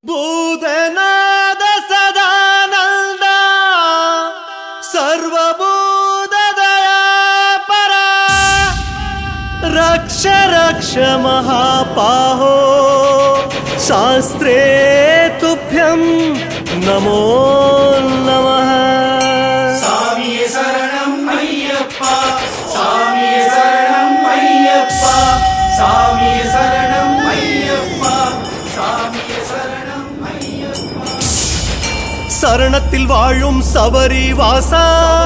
ಭೂತನಾದ ಸದಾನಂದ ಸರ್ವಭೂತದಯ ಪರ ರಕ್ಷ ರಕ್ಷ ಮಹಾಪಾಹೋ ಶಾಸ್ತ್ರೇ ತುಭ್ಯಂ ನಮೋ ನಮಃ சாமியே சரணம் ஐயப்பா சாமியே சரணம் ஐயப்பா சாமியே சரணம் ஐயப்பா சாமியே சரணம் ஐயப்பா சரணத்தில் வாழும் சபரி வாசா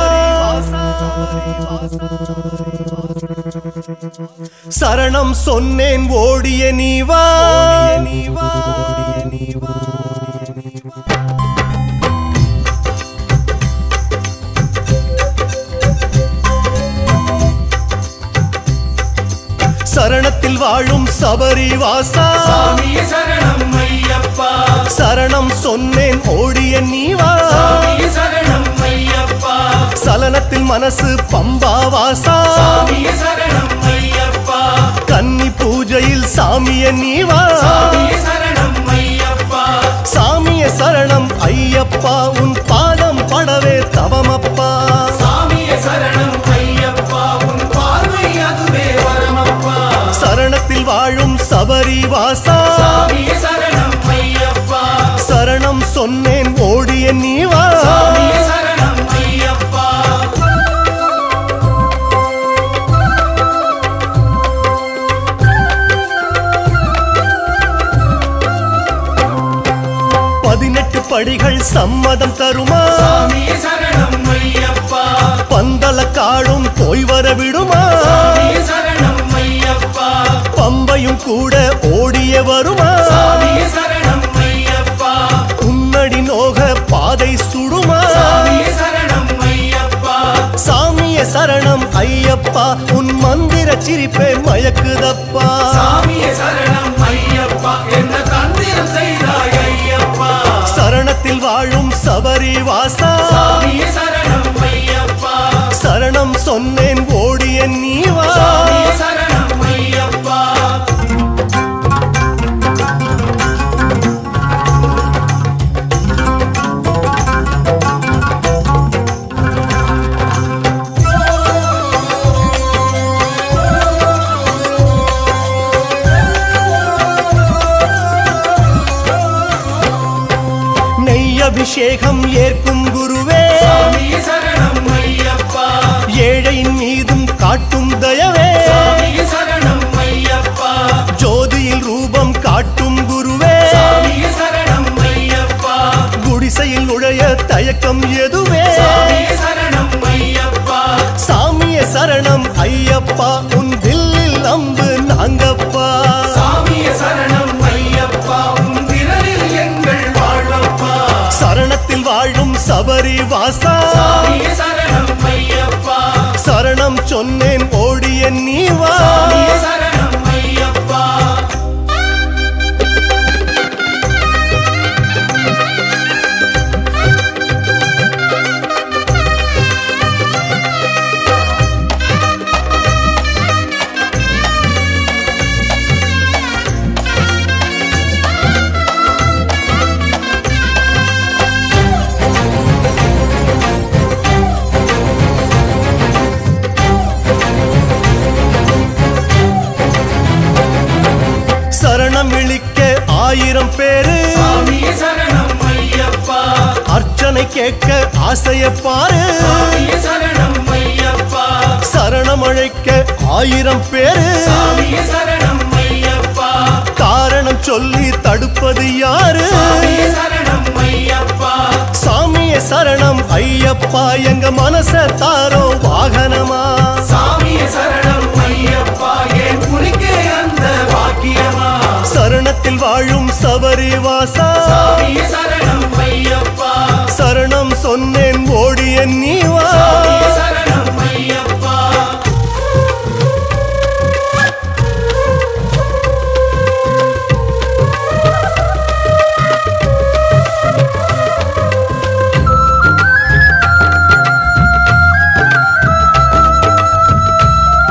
சரணம் சொன்னேன் ஓடிய நீவா சரணத்தில் வாழும் சபரி வாசா சாமியே சரணம் ஐயப்பா சரணம் சொன்னேன் ஓடிய நீவா சாமியே சரணம் ஐயப்பா சலனத்தில் மனசு பம்பா வாசா சாமியே சரணம் ஐயப்பா கன்னி பூஜையில் சாமிய நீவா சாமியே சரணம் ஐயப்பா சாமிய சரணம் ஐயப்பா உன் பாதம் படவே தவமப்பா சாமியே சரணம் ஐயப்பா உன் பார்வை அதுவே வரமப்பா சரணத்தில் வாழும் சபரி வாசா சாமியே சரணம் ஐயப்பா சரணம் சொன்னேன் ஓடிய நீவா சாமியே சரணம் ஐயப்பா பதினெட்டு படிகள் சம்மதம் தருமா சாமியே சரணம் ஐயப்பா பந்தல காடும் போய் வர விடுமா சாமியே சரணம் ஐயப்பா பம்பையும் கூட ஓடிய வருமா சாமியே சரணம் ஐயப்பா உன்னடி நோக பாதை சுடுமா சாமியே சரணம் ஐயப்பா சாமிய சரணம் ஐயப்பா உன் மந்திர சிரிப்பே மயக்குதப்பா சாமியே சரணம் ஐயப்பா என்ன தந்திரம் செய்தாய் ஐயப்பா சரணத்தில் வாழும் சபரி வாசா சாமியே சரணம் ஐயப்பா சரணம் சொன்னேன் ஓடிய நீவா சாமியே சரணம் ஐயப்பா நெய் அபிஷேகம் ஏற்கும் குருவே சாமியே சரணம் ஐயப்பா ஏழையின் மீதும் காட்டும் தயவே சாமியே சரணம் ஐயப்பா ஜோதியில் ரூபம் காட்டும் குருவே சாமியே சரணம் ஐயப்பா குடிசையில் நுழைய தயக்கம் எதுவே சாமியே சரணம் ஐயப்பா சாமிய சரணம் ஐயப்பா உன் வில்லில் அம்பு நாங்கப்பா சாமியே சரணம் ஐயப்பா உன் விரலில் எங்கள் வாழ்வப்பா சரணத்தில் வாழும் சபரி வாசா சாமியே சரணம் ஐயப்பா சரணம் சொன்னேன் ஓடிய நீவா சாமியே சரணம் ஐயப்பா சரணம் விழிக்க ஆயிரம் பேரு சாமியே சரணம் ஐயப்பா அர்ச்சனை கேட்க ஆசைய பாரு சாமியே சரணம் ஐயப்பா சரணம் அழைக்க ஆயிரம் பேரு சாமியே சரணம் ஐயப்பா காரணம் சொல்லி தடுப்பது யாரு சாமியே சரணம் ஐயப்பா சாமிய சரணம் ஐயப்பா எங்க மனச தாரோ வாகனமா சாமியே சரணம் ஐயப்பா என் புலிக்கே அந்த வாக்கியமா சரணத்தில் வாழும் சபரி வாசா சாமியே சரணம் ஐயப்பா சரணம் சொன்னேன் ஓடிய நீவா சாமியே சரணம் ஐயப்பா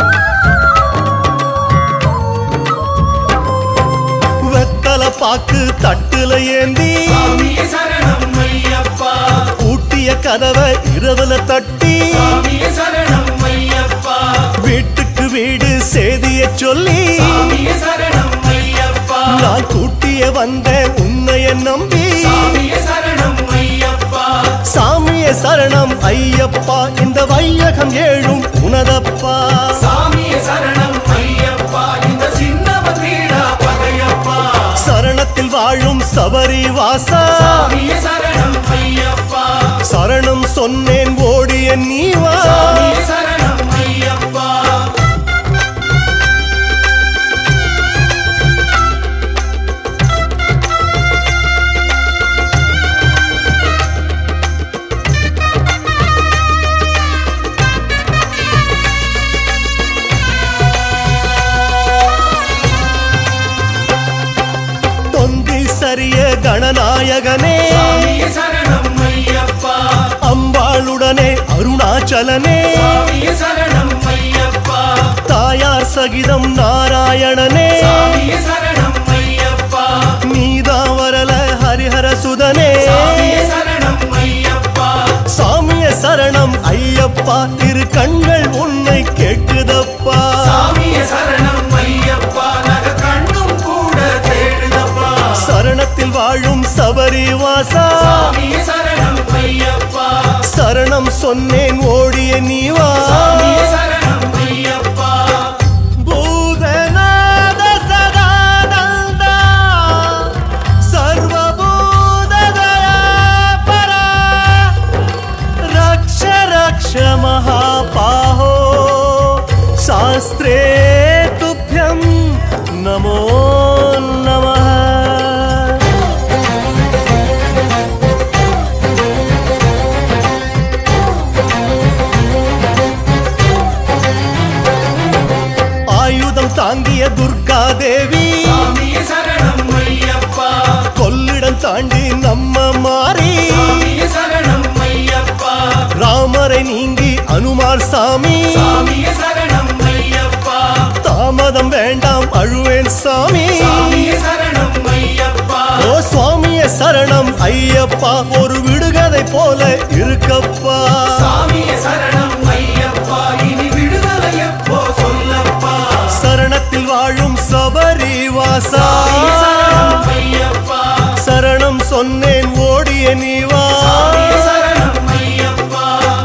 வெத்தல பாக்கு தட்டுல ஏந்தி சாமியே சரணம் ஐயப்பா பூட்டிய கதவை இரவுல தட்டி சாமியே சரணம் ஐயப்பா வீட்டுக்கு வீடு செய்திய சொல்லி சாமியே சரணம் ஐயப்பா நான் கூட்டிய வந்த உன்னைய நம்பி சாமியே சரணம் ஐயப்பா சாமிய சரணம் ஐயப்பா இந்த வையகம் ஏழும் உனதப்பா சாமியே சரணம் ஐயப்பா இந்த சின்னவன் வீடா பகையப்பா சரணத்தில் வாழும் சபரி வாசா சாமியே சரணம் ஐயப்பா சரணம் சொன்னேன் ஓடிய நீவா சாமியே சரணம் ஐயப்பா தொந்தி சரிய கணநாயகனே சாமியே சரணம் ஐயப்பா அம்பாளுடனே அருணாச்சலனே சாமியே சரணம் ஐயப்பா தாயார் சகிதம் நாராயணனே சாமியே சரணம் ஐயப்பா நீதா வரல ஹரிஹர சுதனே சாமியே சரணம் ஐயப்பா சாமிய சரணம் ஐயப்பா திரு கண்கள் உன்னை கேட்குதப்பா சாமியே சரணம் ஐயப்பா நக கண்ணும் கூட தேடுதப்பா சரணத்தில் வாழும் சபரி வாசா சாமியே சரணம் ஐயப்பா சரணம் சொன்னேன் ஓடிய நீவா சாமியே சரணம் ஐயப்பா பூதநாத சதானந்த சர்வபூததயாபரா ரக்ஷ ரக்ஷ மகாபாஹோ शास्त्रे तुभ्यं नमो नमः ஆயுதம் தாங்கிய துர்கா தேவி சாமியே சரணம் ஐயப்பா கொள்ளிடம் தாண்டி நம்ம மாறி சாமியே சரணம் ஐயப்பா ராமரை நீங்கி அனுமார் சாமி சாமியே சரணம் ஐயப்பா தாமதம் வேண்டாம் அழுவேன் சாமி சாமியே சரணம் ஐயப்பா ஓ சுவாமிய சரணம் ஐயப்பா ஒரு விடுகதை போல இருக்கப்பா சாமியே சரணம் ஐயப்பா இனி விடுதலை எப்போ சொல்லப்பா சரணத்தில் வாழும் சபரி வாசா சாமியே சரணம் ஐயப்பா சரணம் சொன்னேன் ஓடிய நீவா சாமியே சரணம் ஐயப்பா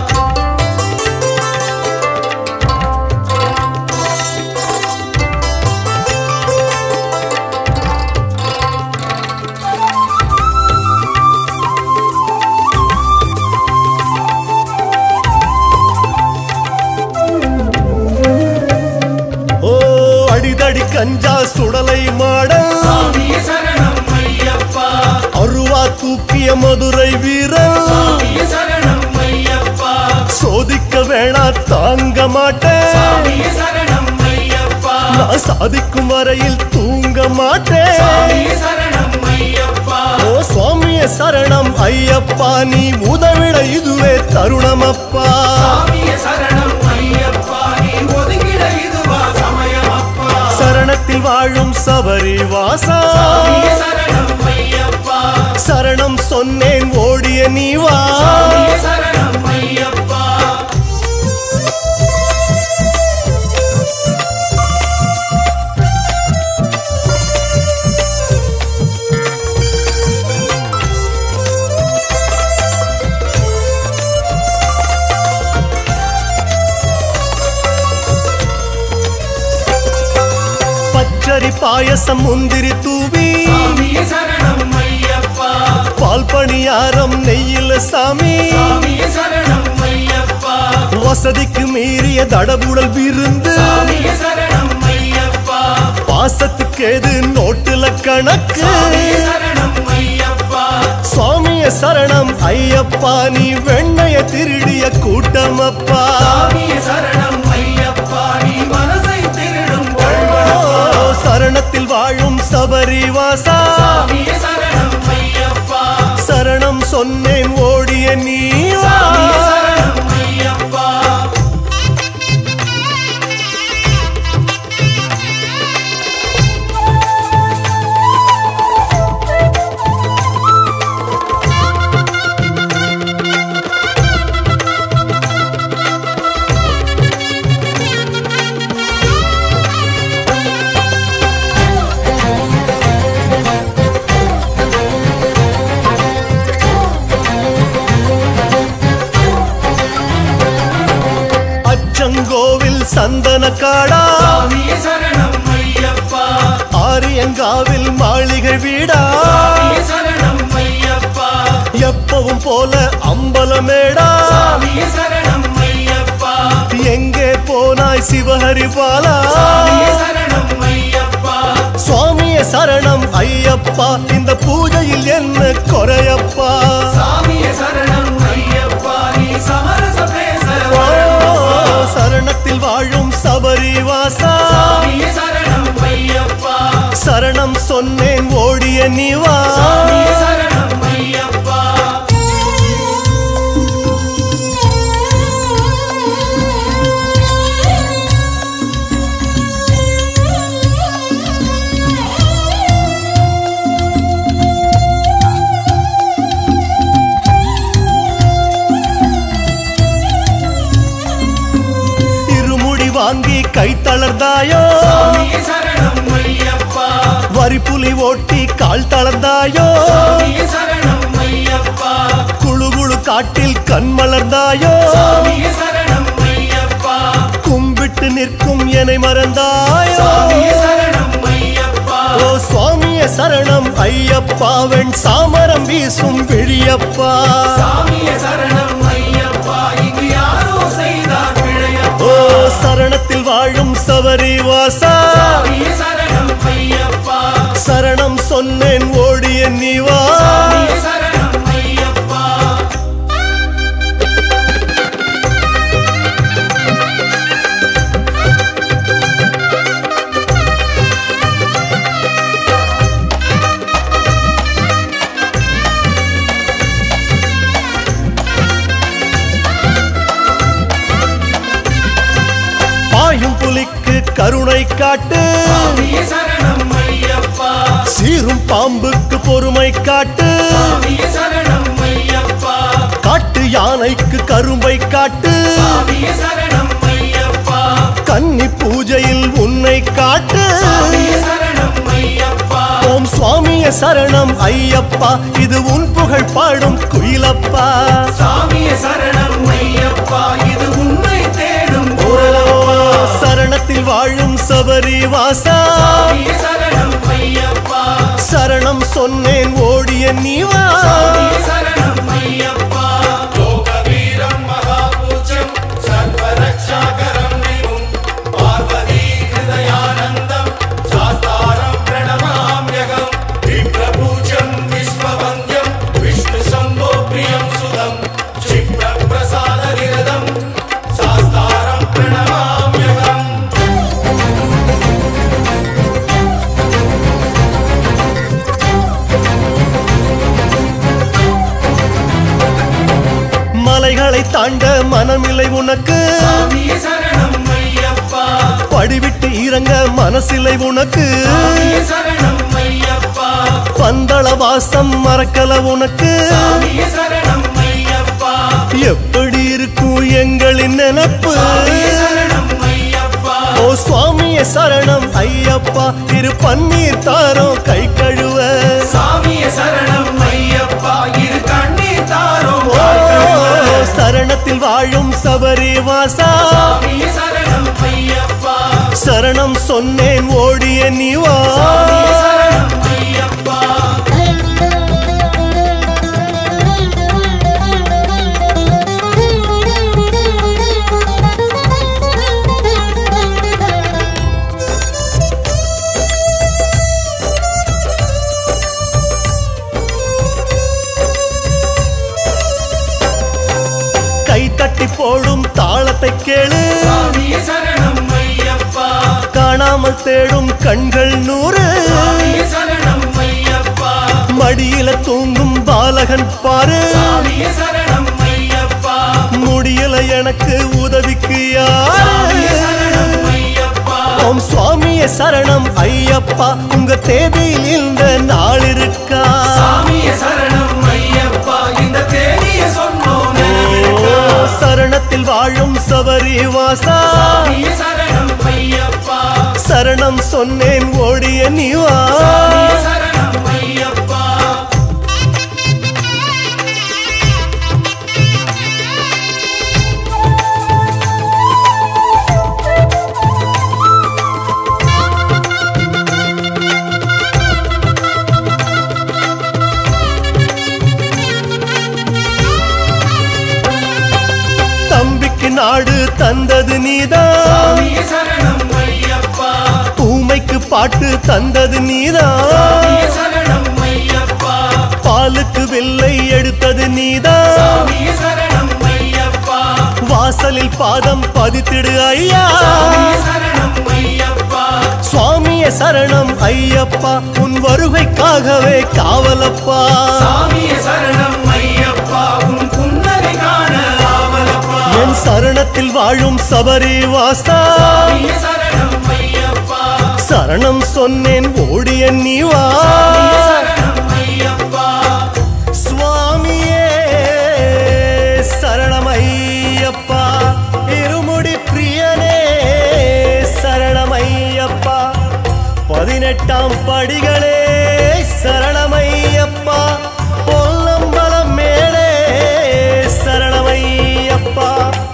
ஓ அடிதடி கஞ்சா சுடலை மாட சாமியே சரணம் ஐயப்பா அருவா தூக்கிய மதுரை வீரன் சாமியே சரணம் ஐயப்பா சோதிக்க வேணா தாங்க மாட்டேன் சாமியே சரணம் ஐயப்பா நான் சாதிக்கும் வரையில் தூங்க மாட்டேன் சாமியே சரணம் ஐயப்பா ஓ சுவாமிய சரணம் ஐயப்பா நீ உதவிட இதுவே தருணமப்பா சாமியே சரணம் ஐயப்பா நீ ஒதுங்கிட இதுவா சமயமப்பா சரணத்தில் வாழும் சபரி வாசா சாமியே சரணம் ஐயப்பா சரணம் சொன்னேன் ஓடிய நீவா சாமியே சரணம் ஐயப்பா பச்சரி பாயசம் முந்திரி தூவி சாமியே சரணம் ஐயப்பா பால் பணியாரம் நெய்யில சாமி சாமியே சரணம் ஐயப்பா வசதிக்கு மீறிய தடபுடல் விருந்து சாமியே சரணம் ஐயப்பா பாசத்துக்கு எது நோட்டுல கணக்கு சாமியே சரணம் ஐயப்பா சுவாமிய சரணம் ஐயப்பா நீ வெண்ணைய திருடிய கூட்டமப்பா சாமியே சரணம் ஐயப்பா நீ மனசை திருடும் ஓ, கள்வனப்பா சரணத்தில் வாழும் சபரி வாசா சாமியே சரணம் ஐயப்பா சரணம் சொன்னேன் ஓடிய நீவா சாமியே சரணம் ஐயப்பா பாலக்காடா சாமியே சரணம் ஐயப்பா ஆரியங்காவில் மாளிகை வீடா சாமியே சரணம் ஐயப்பா எப்பவும் போல அம்பலமேடா சாமியே சரணம் ஐயப்பா எங்கே போனாய் சிவஹரி பாலா சாமியே சரணம் ஐயப்பா சுவாமிய சரணம் ஐயப்பா இந்த பூஜையில் என்ன குறையப்பா சாமியே சரணம் ஐயப்பா நீ சமரச பேச ஓ, சரணத்தில் வாழும் சபரிவாசா சாமியே சரணம் ஐயப்பா சரணம் சொன்னேன் ஓடிய நீவா சாமியே சரணம் ஐயப்பா இருமுடி வாங்கி கை தளர்ந்தாயோ சாமியே சரணம் ஐயப்பா வரிப்புலி ஓட்டி கால் தளர்ந்தாயோ சாமியே சரணம் ஐயப்பா குழு குழு காட்டில் கண் மலர்ந்தாயோ சாமியே சரணம் ஐயப்பா கும்பிட்டு நிற்கும் என்னை மறந்தாயோ சாமியே சரணம் ஐயப்பா ஓ சுவாமிய சரணம் ஐயப்பா வெண் சாமரம் வீசும் விழியப்பா சாமியே சரணம் ஐயப்பா இங்கு யாரோ செய்தார் பிழையப்பா ஓ சரணத்தில் வாழும் சபரிவாசா சாமியே சரணம் ஐயப்பா சரணம் சொன்னேன் ஓடிய நீவா சாமியே சரணம் ஐயப்பா பாயும் புலிக்கு கருணை காட்டு சாமியே சரணம் ஐயப்பா சீரும் பாம்புக்கு பொறுமை காட்டு சாமியே சரணம் ஐயப்பா காட்டு யானைக்கு கரும்பை காட்டு சாமியே சரணம் ஐயப்பா கன்னி பூஜையில் உன்னை காட்டு சாமியே சரணம் ஐயப்பா ஓம் சுவாமிய சரணம் ஐயப்பா இது உன் புகழ் பாடும் குயிலப்பா சாமியே சரணம் ஐயப்பா இது உண்மை தேடும் ஓ குரலப்பா சரணத்தில் வாழும் சபரிவாசா சாமியே சரணம் ஐயப்பா சரணம் சொன்னேன் ஓடிய நீவா சாமியே சரணம் ஐயப்பா லோகவீரம் மகாபூஜ்யம் சர்வரக்ஷாகரம் விமும் பார்வதி ஹிருதயானந்தம் சாஸ்தாரம் பிரணமாம்யகம் விப்ரபூஜ்யம் விஸ்வவந்தியம் விஷ்ணு சம்போ பிரியம் சுதம் क्षिप्रप्रसाद निरदम् சாஸ்தாரம் பிரணமாம்யகம் மலைகளை தாண்ட மனமில்லை உனக்கு சாமியே சரணம் ஐயப்பா படிவிட்டு இறங்க மனசில்லை உனக்கு சாமியே சரணம் ஐயப்பா பந்தள வாசம் மறக்கல உனக்கு சாமியே சரணம் ஐயப்பா எப்படி இருக்கும் எங்களின் நினப்பு சாமியே சரணம் ஐயப்பா ஓ சுவாமிய சரணம் ஐயப்பா இரு பன்னீர் தாரம் கை கழுவ சாமியே சரணம் ஐயப்பா இரு கண்ணீர் தாரும் ஓ சரணத்தில் வாழும் சபரிவாசா சாமியே சரணம் ஐயப்பா சரணம் சொன்னேன் ஓடிய நீவா சாமியே சரணம் ஐயப்பா கை தட்டி போடும் தாளத்தை கேளு சாமியே சரணம் ஐயப்பா காணாமல் தேடும் கண்கள் நூறு சாமியே சரணம் ஐயப்பா மடியில தூங்கும் பாலகன் பாரு சாமியே சரணம் ஐயப்பா முடியல எனக்கு உதவிக்கு யாரு சாமியே சரணம் ஐயப்பா ஓம் சுவாமிய சரணம் ஐயப்பா உங்க தேதியில் இந்த நாள் இருக்கா சாமியே சரணம் ஐயப்பா இந்த தேதிய சொன்னோம் ஓ, நினைவிருக்கா சரணத்தில் வாழும் சபரிவாசா சாமியே சரணம் ஐயப்பா சரணம் சொன்னேன் ஓடிய நீவா சாமியே சரணம் ஐயப்பா Thank you. நாடு தந்தது நீதான் சாமியே சரணம் ஐயப்பா ஊமைக்கு பாட்டு தந்தது நீதான் சாமியே சரணம் ஐயப்பா பாலுக்கு வில்லை எடுத்தது நீதான் சாமியே சரணம் ஐயப்பா வாசலில் பாதம் பதித்திடு ஐயா சாமியே சரணம் ஐயப்பா சுவாமிய சரணம் ஐயப்பா உன் வருகைக்காகவே காவலப்பா சாமியே சரணம் ஐயப்பா உன் புன்னகை காண ஆவலப்பா என் சரணத்தில் வாழும் சபரி வாசா சாமியே சரணம் ஐயப்பா சரணம் சொன்னேன் ஓடிய நீ வா சாமியே சரணம் ஐயப்பா சுவாமியே சரணம் ஐயப்பா இருமுடி பிரியனே சரணம் ஐயப்பா பதினெட்டாம் படிகளே சரணம் ஐயப்பா பொல்லம்பலம் மேலே சரணம் ஐயப்பா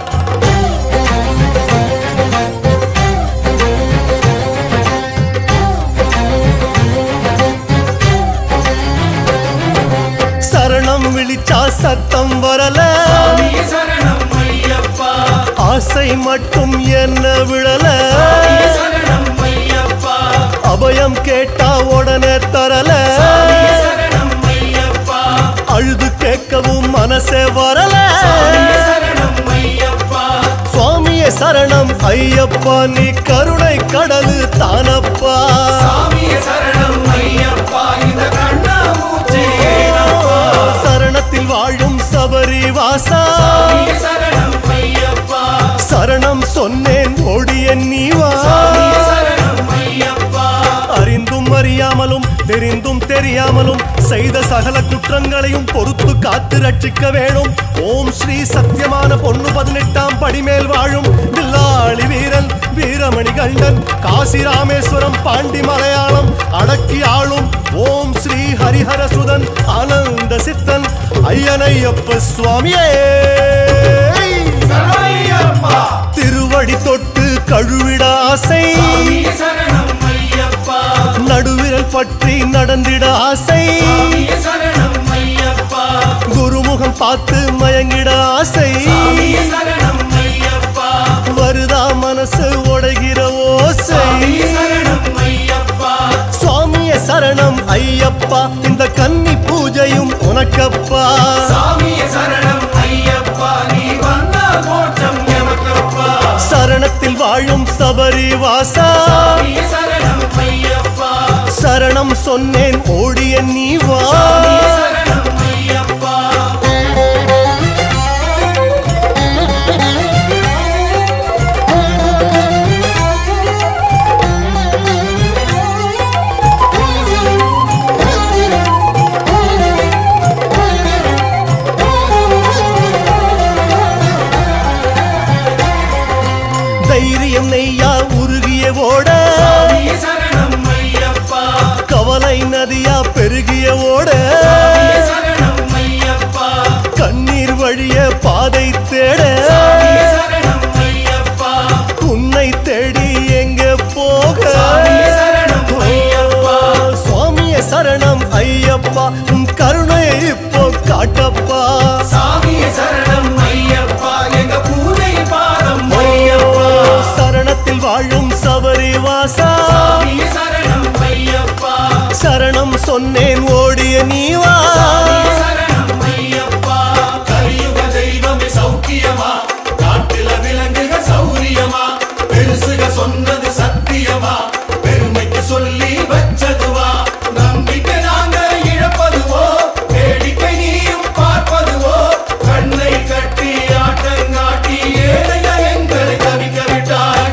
சரணம் விழிச்சா சத்தம் வரல சாமியே சரணம் ஐயப்பா ஆசை மட்டும் என்ன விழல சாமியே சரணம் ஐயப்பா அபயம் கேட்டா உடனே தரல சாமியே சரணம் ஐயப்பா அழுது கேட்கவும் மனசே வரல சாமியே சரணம் ஐயப்பா சுவாமியே சரணம் ஐயப்பா நீ கருணை கடலு தானப்பா சாமியே சரணம் ஐயப்பா இந்த கண்ணா மூச்சு ஏனப்பா சரணத்தில் வாழும் சபரி வாசா சாமியே சரணம் ஐயப்பா சரணம் சொன்னேன் ஓடிய நீ வா சாமியே சரணம் ஐயப்பா அறிந்தும் அறியாமலும் தெரிந்தும் தெரியாமலும் செய்த சகல குற்றங்களையும் பொறுத்து காத்து ரட்சிக்க வேணும் ஓம் ஸ்ரீ சத்தியமான பொண்ணு பதினெட்டாம் படிமேல் வாழும் வில்லாளி வீரன் வீரமணி கண்டன் காசி ராமேஸ்வரம் பாண்டி மலையாளம் அடக்கி ஆளும் ஓம் ஸ்ரீ ஹரிஹர சுதன் ஆனந்த சித்தன் ஐயனையப்ப சுவாமியே சரணமையப்பா திருவடி தொட்டு கழுவிட ஆசை சாமியே சரணம் ஐயப்பா நடுவிரல் பற்றி நடந்திட ஆசை சாமியே சரணம் ஐயப்பா குருமுகம் பார்த்து மயங்கிட ஆசை சாமியே சரணம் ஐயப்பா வருதா மனசு உடைகிற ஓசை சாமியே சரணம் ஐயப்பா சுவாமிய சரணம் ஐயப்பா இந்த கன்னி பூஜையும் உனக்கப்பா சாமியே சரணம் ஐயப்பா நீ வந்தா மோட்சம் எமக்கப்பா சரணத்தில் வாழும் சபரி வாசா சாமியே சரணம் ஐயப்பா சரணம் சொன்னேன் ஓடிய நீ வா சாமியே சரணம் ஐயப்பா தைரியம் நெய்யா உருகிய ஓட சாமியே சரணம் ஐயப்பா கவலை நதியா பெருகிய ஓட சாமியே சரணம் ஐயப்பா கண்ணீர் வழிய பாதை தேட சாமியே சரணம் ஐயப்பா உன்னை தேடி எங்க போக சாமியே சரணம் ஐயப்பா. சுவாமிய சரணம் ஐயப்பா உன் கருணையை இப்போ காட்டப்பா சாமியே சரணம் ஐயப்பா எங்க பூனை பாதம் ஐயப்பா சரணத்தில் வாழும் சபரி வாசா சாமியே சரணம் ஐயப்பா சரணம் சொன்னேன் ஓடிய நீ வா சாமியே சரணம் ஐயப்பா கலியுக தெய்வமே சௌக்கியமா காட்டில விலங்குக சௌரியமா பெருசுக சொன்னது சத்தியமா பெருமைக்கு சொல்லி வச்சதுவா நம்பிக்கை நாங்க இழப்பதுவோ வேடிக்கை நீயும் பார்ப்பதுவோ கண்ணை கட்டி ஆட்டங்காட்டி ஏழைய எங்களை தவிக்க விட்டாய்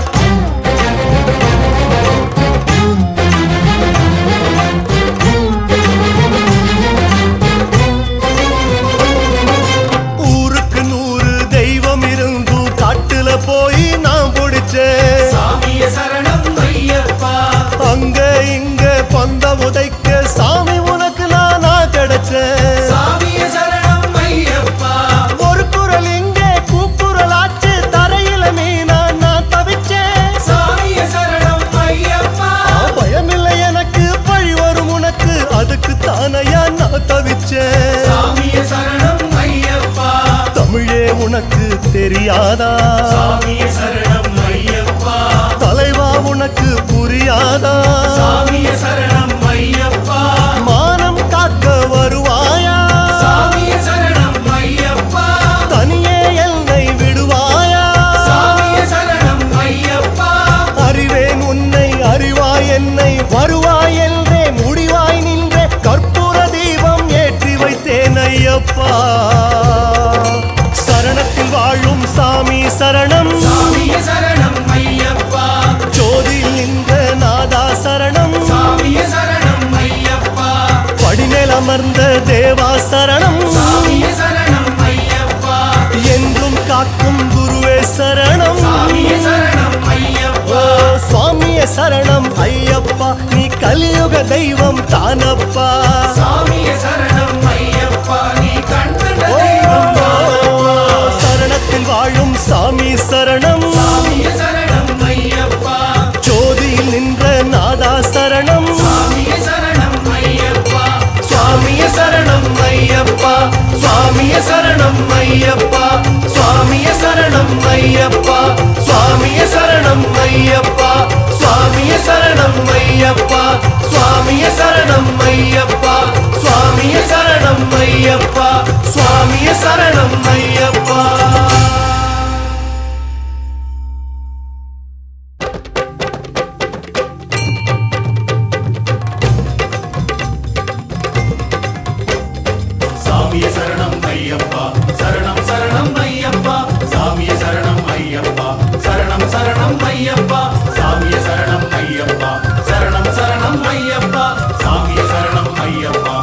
ஊருக்கு நூறு தெய்வம் இருந்தும் காட்டுல போய் நான் பிடிச்சேன் சாமிய சரணம் ஐயப்பா அங்க இங்க பந்த உதைக்க சாமி உனக்கு நானா கிடைச்சேன் சாமிய சரணம் ஐயப்பா ஒரு குரல் இங்கே கூக்குரல் ஆச்சு தரையில மீனா நான் தவிச்சேன் சாமிய சரணம் ஐயப்பா பயமில்லை எனக்கு பழி வரும் உனக்கு அதுக்கு தானையா நான் தவிச்சேன் சாமிய சரணம் ஐயப்பா தமிழே உனக்கு தெரியாதா சாமியே சரணம் ஐயப்பா தலைவா உனக்கு புரியாதா சாமியே சரணம் ஐயப்பா மானம் காக்க வருவாயா சாமியே சரணம் ஐயப்பா தனியே என்னை விடுவாயா சாமியே சரணம் ஐயப்பா அறிவேன் உன்னை அறிவாய் என்னை வருவாய் என்றே முடிவாய் நின்றே கற்பூர தீபம் ஏற்றி வைத்தேன் ஐயப்பா சரணத்தில் வாழும் சாமி சரணம் சாமியே சரணம் ஐயப்பா ஜோதியில் நின்ற நாதா சரணம் சாமியே சரணம் ஐயப்பா படிமேல் அமர்ந்த தேவா சரணம் சாமியே சரணம் ஐயப்பா என்றும் காக்கும் குருவே சரணம் சாமியே சரணம் ஐயப்பா ஓ சுவாமிய சரணம் ஐயப்பா நீ கலியுக தெய்வம் தானப்பா சாமியே சரணம் ஐயப்பா நீ கண்கண்ட ஓ, தெய்வம் தானப்பா. சரணத்தில் வாழும் சாமி சரணம் சாமியே சரணம் ஐயப்பா ஜோதியில் நின்ற நாதா சரணம் சாமியே சரணம் ஐயப்பா சுவாமிய சரணம் ஐயப்பா சுவாமிய சரணம் ஐயப்பா சுவாமிய சரணம் ஐயப்பா சுவாமிய சரணம் ஐயப்பா சுவாமிய சரணம் ஐயப்பா சுவாமிய சரணம் ஐயப்பா சுவாமிய சரணம் ஐயப்பா சுவாமிய சரணம் ஐயப்பா சாமிய சரணம் ஐயப்பா சரணம் சரணம் ஐயப்பா சாமிய சரணம் ஐயப்பா சரணம் சரணம் ஐயப்பா சாமிய சரணம் ஐயப்பா சரணம் சரணம் ஐயப்பா சாமிய சரணம் ஐயப்பா